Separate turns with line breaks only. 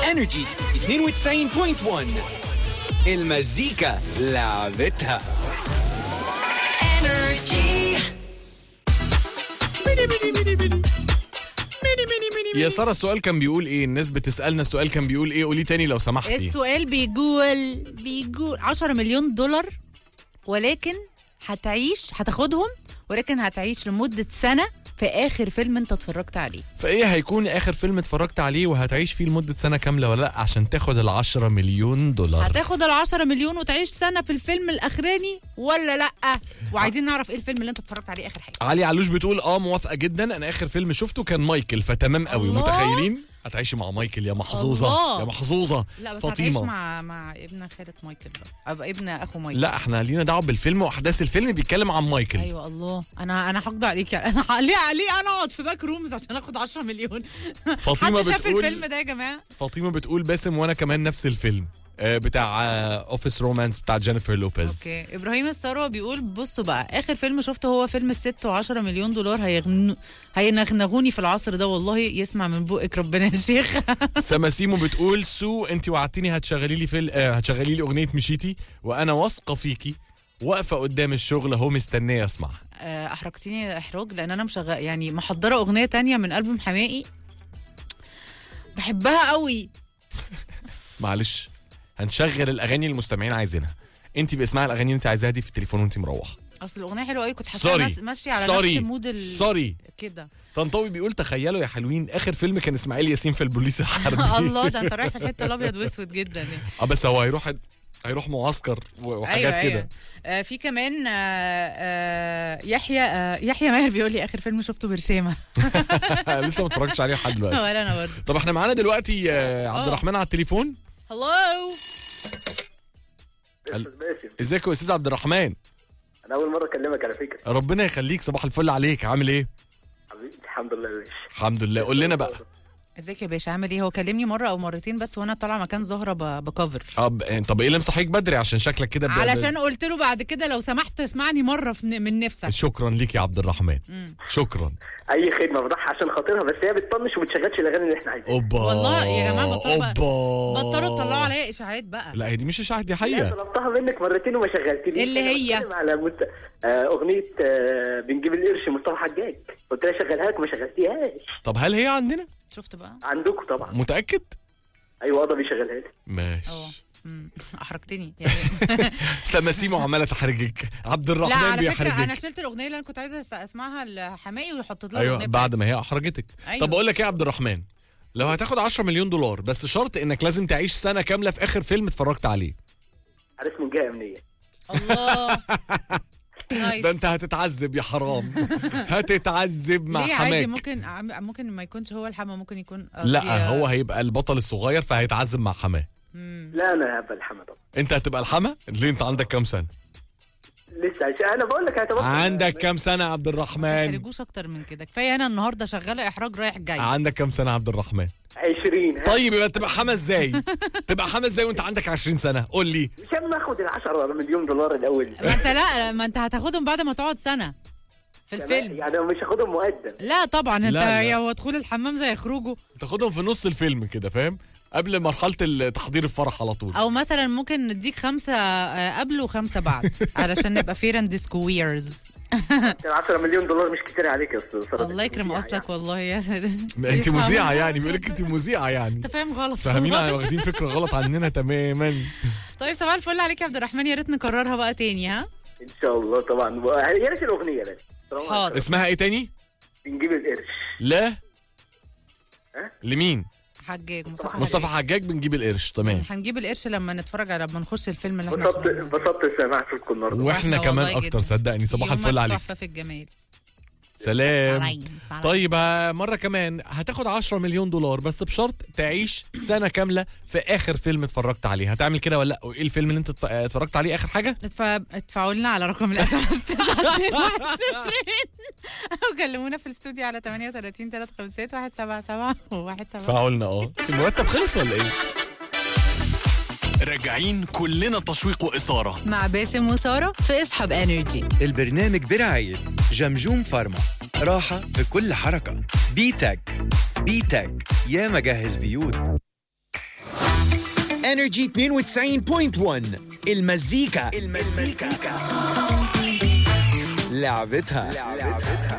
انرجي 92.1 المزيكا لعبتها
يا ساره السؤال كان بيقول ايه الناس بتسالنا السؤال كان بيقول ايه قولي تاني لو سمحتي
السؤال بيقول بيقول 10 مليون دولار ولكن هتعيش هتاخدهم ولكن هتعيش لمدة سنة في آخر فيلم أنت اتفرجت عليه
فايه هيكون اخر فيلم اتفرجت عليه وهتعيش فيه لمده سنه كامله ولا لا عشان تاخد ال 10 مليون دولار
هتاخد ال 10 مليون وتعيش سنة في الفيلم الأخراني ولا لأ وعايزين نعرف إيه الفيلم اللي أنت اتفرجت عليه آخر حاجة
علي علوش بتقول اه موافقه جدا انا اخر فيلم شفته كان مايكل فتمام قوي
الله.
متخيلين هتعيشي مع مايكل يا محظوظه
الله.
يا محظوظه
لا بس هتعيش
فاطمه
مع مع ابن خالة مايكل بقى أبقى ابن أخو مايكل
لا احنا لينا دعوه بالفيلم واحداث الفيلم بيتكلم عن مايكل
ايوه الله انا انا هقضي عليك يعني انا ه- ليه ليه انا اقعد في باك رومز عشان اخد 10 مليون
فاطمه
حد شاف
بتقول
الفيلم ده يا جماعه
فاطمه بتقول باسم وانا كمان نفس الفيلم آه، بتاع اوفيس رومانس بتاع جينيفر لوبيز
اوكي ابراهيم الثروه بيقول بصوا بقى اخر فيلم شفته هو فيلم الست و10 مليون دولار هيغن... هينغنغوني في العصر ده والله يسمع من بقك ربنا يا شيخ
سماسيمو بتقول سو انت وعدتيني هتشغلي لي فيل... آه، هتشغلي لي اغنيه مشيتي وانا واثقه فيكي واقفه قدام الشغل اهو مستنيه اسمع
آه، احرجتيني احراج لان انا مشغل يعني محضره اغنيه تانية من البوم حماقي بحبها قوي
معلش هنشغل الاغاني اللي المستمعين عايزينها انت باسمعي الاغاني اللي انت عايزاها دي في التليفون وانت مروحه
اصل الاغنيه حلوه قوي كنت حاسه
سوري
ناس- ماشيه على
سوري
نفس مود ال...
سوري
كده
طنطاوي بيقول تخيلوا يا حلوين اخر فيلم كان اسماعيل ياسين في البوليس الحربي
الله ده انت رايح في الحته الابيض واسود جدا يعني.
اه بس هو هيروح هيروح معسكر و- وحاجات
ايوه
كده
ايوه آه في كمان آه آه يحيى آه يحيى ماهر بيقول لي اخر فيلم شفته برشامه
لسه ما اتفرجتش عليه لحد دلوقتي
ولا انا برضه
طب احنا معانا دلوقتي آه، عبد
آه.
الرحمن على التليفون
هلو
ال-
استاذ باسم
ازيك يا استاذ عبد الرحمن
انا اول مره اكلمك على فكره
ربنا يخليك صباح الفل عليك عامل ايه
حبيبي الحمد لله يا باشا
الحمد لله قول لنا بقى
ازيك يا باشا عامل ايه هو كلمني مره او مرتين بس وانا طالعه مكان زهره ب- بكفر
اه ب- طب ايه اللي مصحيك بدري عشان شكلك كده ب- ب-
علشان قلت له بعد كده لو سمحت اسمعني مره في- من نفسك
شكرا ليك يا عبد الرحمن شكرا
اي خدمه بضحي عشان خاطرها بس هي بتطنش وما بتشغلش الاغاني اللي احنا عايزينها
اوبا
والله يا جماعة بطلوا بقى-
اوبا
بطلوا تطلعوا عليا اشاعات بقى
لا هي دي مش اشاعه دي
لا
حقيقه
طلبتها منك مرتين وما شغلتنيش
اللي
أنا
هي؟
بتكلم على مت... آه اغنيه آه بنجيب القرش مصطفى حجاج قلت لها شغلها لك ما شغلتيهاش
طب هل هي عندنا
شفت بقى
عندكم طبعا
متاكد
ايوه قضى بيشغلها لي
اه
ماشي
مم. احرجتني يعني
سماسيمو عماله تحرجك عبد
لا
الرحمن
على فكره انا
بيحرجك
شلت الاغنيه اللي انا كنت عايزه أس- اسمعها لحماقي وحطيت لها
ايوه
الأغنية
بعد ما هي احرجتك
أيوة.
طب اقول لك ايه يا عبد الرحمن لو هتاخد 10 مليون دولار بس شرط انك لازم تعيش سنه كامله في اخر فيلم اتفرجت عليه
عارف من جهه امنيه
الله نايس
ده انت هتتعذب يا حرام هتتعذب مع
ليه عادي
حماك
ممكن عم- ممكن ما يكونش هو الحما ممكن يكون
لا
قصدي-
هو هيبقى البطل الصغير فهيتعذب مع حماه
لا انا هبقى الحمد طبعا
انت هتبقى الحما ليه انت عندك كام سنه
لسه عايش انا بقول لك هتبقى
عندك كام سنه يا عبد
ما
الرحمن
تحرجوش اكتر من كده كفايه انا النهارده شغاله احراج رايح جاي
عندك كام سنه يا عبد الرحمن
20 ها
طيب يبقى تبقى حما ازاي تبقى حما ازاي وانت عندك 20 سنه قول لي
مش اما اخد ال 10 مليون دولار الاول
ما انت لا ما انت هتاخدهم بعد ما تقعد سنه في الفيلم
يعني مش هاخدهم مقدم
لا طبعا انت
لا، لا.
يا هو دخول الحمام زي خروجه
تاخدهم في نص الفيلم كده فاهم قبل مرحله تحضير الفرح على طول
او مثلا ممكن نديك خمسه آه، قبل وخمسه بعد علشان نبقى فير اند سكويرز
ال 10 مليون دولار مش كتير عليك يا استاذ فرج.
الله يكرم اصلك والله يا
انت مذيعه يعني بيقول لك انت مذيعه يعني
انت فاهم غلط
فاهمين واخدين فكره غلط عننا تماما
طيب صباح الفل عليك يا عبد الرحمن يا ريت نكررها بقى تاني ها
ان شاء الله طبعا يا ريت الاغنيه بس طالما
حاضر.
اسمها ايه تاني
بنجيب القرش
لا
ها؟
لمين
حجاج مصطفى
مصطفى
حجاج.
حجاج بنجيب القرش تمام
هنجيب القرش لما نتفرج على لما نخش الفيلم اللي احنا
انبسطت
اتفرجنا عليه.
انبسطت سمعت صوتكم النهارده
واحنا
والله
كمان
جدا.
اكتر صدقني صباح
يومك
الفل عليك
تحفه في الجمال
سلام
سلام. سلام.
طيب آه، مرة كمان هتاخد 10 مليون دولار بس بشرط تعيش سنة كاملة في آخر فيلم اتفرجت عليه هتعمل كده ولا لا وايه الفيلم اللي انت اتف- آه، اتفرجت عليه آخر حاجة
ادفع ادفعوا لنا على رقم الاس ام اس او كلمونا في الاستوديو على 38 356 177 177
فعلنا اه المرتب خلص ولا ايه
راجعين كلنا تشويق وإثارة
مع باسم وساره في اسحب انرجي
البرنامج برعاية جمجوم فارما راحة في كل حركة بي تك بي تك يا مجهز بيوت انرجي 92.1 المزيكا المزيكا لعبتها